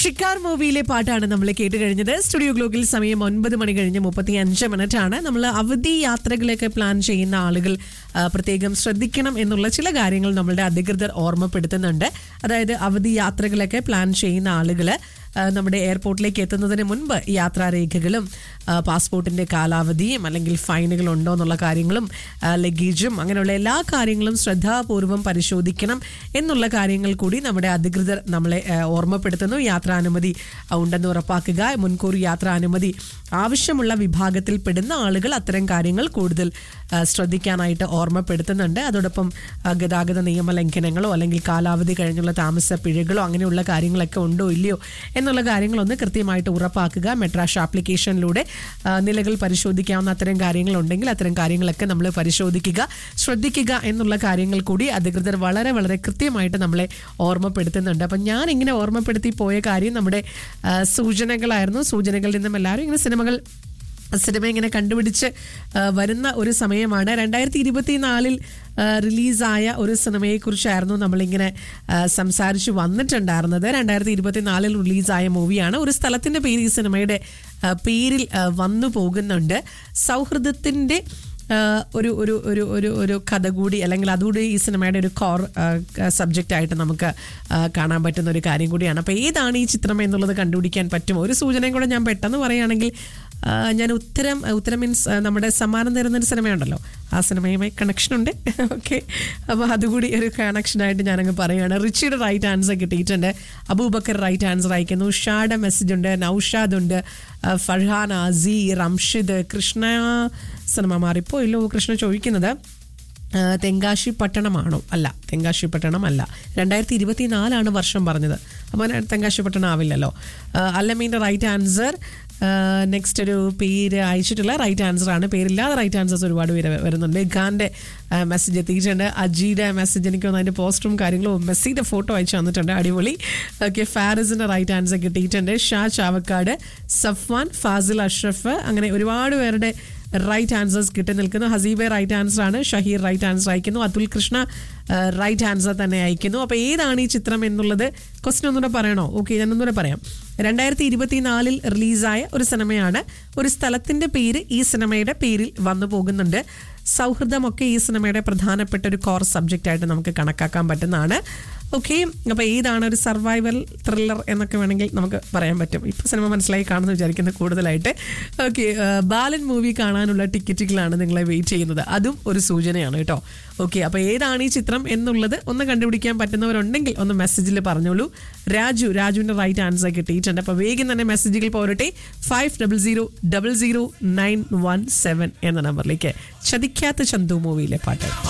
ഷിക്കാർ മൂവിയിലെ പാട്ടാണ് നമ്മൾ കേട്ട് കഴിഞ്ഞത് സ്റ്റുഡിയോ ഗ്ലോക്കിൽ സമയം ഒൻപത് മണി കഴിഞ്ഞ് മുപ്പത്തി അഞ്ച് മിനിറ്റ് ആണ് നമ്മൾ അവധി യാത്രകളൊക്കെ പ്ലാൻ ചെയ്യുന്ന ആളുകൾ ആ, പ്രത്യേകം ശ്രദ്ധിക്കണം എന്നുള്ള ചില കാര്യങ്ങൾ നമ്മളുടെ അധികൃതർ ഓർമ്മപ്പെടുത്തുന്നുണ്ട് അതായത് അവധി യാത്രകളൊക്കെ പ്ലാൻ ചെയ്യുന്ന ആളുകൾ നമ്മുടെ എയർപോർട്ടിലേക്ക് എത്തുന്നതിന് മുൻപ് യാത്രാരേഖകളും ആ, പാസ്പോർട്ടിന്റെ കാലാവധിയും അല്ലെങ്കിൽ ഫൈനുകൾ ഉണ്ടോ എന്നുള്ള കാര്യങ്ങളും ആ, ലഗേജും അങ്ങനെയുള്ള എല്ലാ കാര്യങ്ങളും ശ്രദ്ധാപൂർവം പരിശോധിക്കണം എന്നുള്ള കാര്യങ്ങൾ കൂടി നമ്മുടെ അധികൃതർ നമ്മളെ ആ, ഓർമ്മപ്പെടുത്തുന്നു യാത്രാനുമതി ആ, ഉണ്ടെന്ന് ഉറപ്പാക്കുക മുൻകൂർ യാത്രാനുമതി ആവശ്യമുള്ള വിഭാഗത്തിൽ പെടുന്ന ആളുകൾ അത്തരം കാര്യങ്ങൾ കൂടുതൽ ആ, ശ്രദ്ധിക്കാനായിട്ട് ഓർമ്മപ്പെടുത്തുന്നുണ്ട് അതോടൊപ്പം ആ, ഗതാഗത നിയമ ലംഘനങ്ങളോ അല്ലെങ്കിൽ കാലാവധി കഴിഞ്ഞുള്ള താമസ പിഴകളോ അങ്ങനെയുള്ള കാര്യങ്ങളൊക്കെ ഉണ്ടോ ഇല്ലയോ എന്നുള്ള കാര്യങ്ങളൊന്ന് കൃത്യമായിട്ട് ഉറപ്പാക്കുക മെട്രാഷ് ആപ്ലിക്കേഷനിലൂടെ ആ, നിലകൾ പരിശോധിക്കാവുന്ന അത്തരം കാര്യങ്ങളുണ്ടെങ്കിൽ അത്തരം കാര്യങ്ങളൊക്കെ നമ്മൾ പരിശോധിക്കുക ശ്രദ്ധിക്കുക എന്നുള്ള കാര്യങ്ങൾ കൂടി അധികൃതർ വളരെ വളരെ കൃത്യമായിട്ട് നമ്മളെ ഓർമ്മപ്പെടുത്തുന്നുണ്ട് അപ്പം ഞാൻ ഇങ്ങനെ ഓർമ്മപ്പെടുത്തി പോയ കാര്യം നമ്മുടെ ആ, സൂചനകളായിരുന്നു സൂചനകളിൽ നിന്നും എല്ലാവരും ഇങ്ങനെ സിനിമകൾ സിനിമ ഇങ്ങനെ കണ്ടുപിടിച്ച് ആ, വരുന്ന ഒരു സമയമാണ് രണ്ടായിരത്തി ഇരുപത്തിനാലിൽ റിലീസായ ഒരു സിനിമയെക്കുറിച്ചായിരുന്നു നമ്മളിങ്ങനെ ആ, സംസാരിച്ചു വന്നിട്ടുണ്ടായിരുന്നത് രണ്ടായിരത്തി ഇരുപത്തിനാലിൽ റിലീസായ മൂവിയാണ് ഒരു സ്ഥലത്തിൻ്റെ പേര് ഈ സിനിമയുടെ ആ, പേരിൽ ആ, വന്നു പോകുന്നുണ്ട് സൗഹൃദത്തിൻ്റെ ആ, ഒരു ഒരു ഒരു ഒരു ഒരു കഥ കൂടി അല്ലെങ്കിൽ അതുകൂടി ഈ സിനിമയുടെ ഒരു കോർ സബ്ജക്റ്റ് ആയിട്ട് നമുക്ക് ആ, കാണാൻ പറ്റുന്ന ഒരു കാര്യം കൂടിയാണ് അപ്പോൾ ഏതാണ് ഈ ചിത്രം എന്നുള്ളത് കണ്ടുപിടിക്കാൻ പറ്റുമോ ഒരു സൂചനയും കൂടെ ഞാൻ പെട്ടെന്ന് പറയുകയാണെങ്കിൽ ആ, ഞാൻ ഉത്തരം ഉത്തരം മീൻസ് നമ്മുടെ സമ്മാനം തരുന്ന ഒരു സിനിമയുണ്ടല്ലോ ആ സിനിമയുമായി കണക്ഷൻ ഉണ്ട് ഓക്കെ അപ്പോൾ അതുകൂടി ഒരു കണക്ഷനായിട്ട് ഞാനങ്ങ് പറയുകയാണ് റിച്ചിയുടെ റൈറ്റ് ആൻസർ കിട്ടിയിട്ടുണ്ട് അബൂബക്കർ റൈറ്റ് ആൻസർ അയക്കുന്നു ഷായുടെ മെസ്സേജ് ഉണ്ട് നൌഷാദ് ഉണ്ട് ആ, ഫർഹാൻ അസി റംഷിദ് കൃഷ്ണ സിനിമ മാറിപ്പോയില്ലോ കൃഷ്ണ ചോദിക്കുന്നത് ആ, തെങ്കാശി പട്ടണമാണോ അല്ല തെങ്കാശി പട്ടണം അല്ല രണ്ടായിരത്തി ഇരുപത്തിനാലാണ് വർഷം പറഞ്ഞത് അപ്പോൾ തെങ്കാശി പട്ടണം ആവില്ലല്ലോ ആ, അല്ലമീൻ്റെ റൈറ്റ് ആൻസർ നെക്സ്റ്റ് ഒരു പേര് അയച്ചിട്ടുള്ള റൈറ്റ് ആൻസർ ആണ് പേരില്ലാതെ റൈറ്റ് ആൻസേഴ്സ് ഒരുപാട് പേര് വരുന്നുണ്ട് ഖാൻ്റെ മെസ്സേജ് എത്തിയിട്ടുണ്ട് അജിയുടെ മെസ്സേജ് എനിക്ക് തോന്നുന്നു അതിൻ്റെ പോസ്റ്ററും കാര്യങ്ങളും മെസ്സിയുടെ ഫോട്ടോ അയച്ചു തന്നിട്ടുണ്ട് അടിപൊളി ഓക്കെ ഫാരിസിൻ്റെ റൈറ്റ് ആൻസർ കിട്ടിയിട്ടുണ്ട് ഷാ ചാവക്കാട് സഫ്വാൻ ഫാസിൽ അഷ്റഫ് അങ്ങനെ ഒരുപാട് പേരുടെ റൈറ്റ് ആൻസേഴ്സ് കിട്ടി നിൽക്കുന്നു ഹസീബെ റൈറ്റ് ആൻസർ ആണ് ഷഹീർ റൈറ്റ് ആൻസർ അയക്കുന്നു അതുൽ കൃഷ്ണ റൈറ്റ് ആൻസർ തന്നെ അയക്കുന്നു അപ്പോൾ ഏതാണ് ഈ ചിത്രം എന്നുള്ളത് ക്വസ്റ്റ്യൻ ഒന്നുകൂടെ പറയണോ ഓക്കെ ഞാൻ ഒന്നുകൂടെ പറയാം രണ്ടായിരത്തി ഇരുപത്തിനാലിൽ റിലീസായ ഒരു സിനിമയാണ് ഒരു സ്ഥലത്തിന്റെ പേര് ഈ സിനിമയുടെ പേരിൽ വന്നു പോകുന്നുണ്ട് സൗഹൃദമൊക്കെ ഈ സിനിമയുടെ പ്രധാനപ്പെട്ട ഒരു കോർ സബ്ജക്റ്റ് ആയിട്ട് നമുക്ക് കണക്കാക്കാൻ പറ്റുന്നതാണ് ഓക്കെ അപ്പോൾ ഏതാണ് ഒരു സർവൈവൽ ത്രില്ലർ എന്നൊക്കെ വേണമെങ്കിൽ നമുക്ക് പറയാൻ പറ്റും ഇപ്പോൾ സിനിമ മനസ്സിലായി കാണുന്നു വിചാരിക്കുന്നത് കൂടുതലായിട്ട് ഓക്കെ ബാലൻ മൂവി കാണാനുള്ള ടിക്കറ്റുകളാണ് നിങ്ങളെ വെയിറ്റ് ചെയ്യുന്നത് അതും ഒരു സൂചനയാണ് കേട്ടോ ഓക്കെ അപ്പോൾ ഏതാണ് ഈ ചിത്രം എന്നുള്ളത് ഒന്ന് കണ്ടുപിടിക്കാൻ പറ്റുന്നവരുണ്ടെങ്കിൽ ഒന്ന് മെസ്സേജിൽ പറഞ്ഞോളൂ രാജു രാജുവിൻ്റെ റൈറ്റ് ആൻസർ കിട്ടിയിട്ടുണ്ട് അപ്പോൾ വേഗം തന്നെ മെസ്സേജുകൾ പോരട്ടെ five double zero double zero nine one seven എന്ന നമ്പറിലേക്ക് ചതിക്കാത്ത ചന്തു മൂവിയിലെ പാട്ട്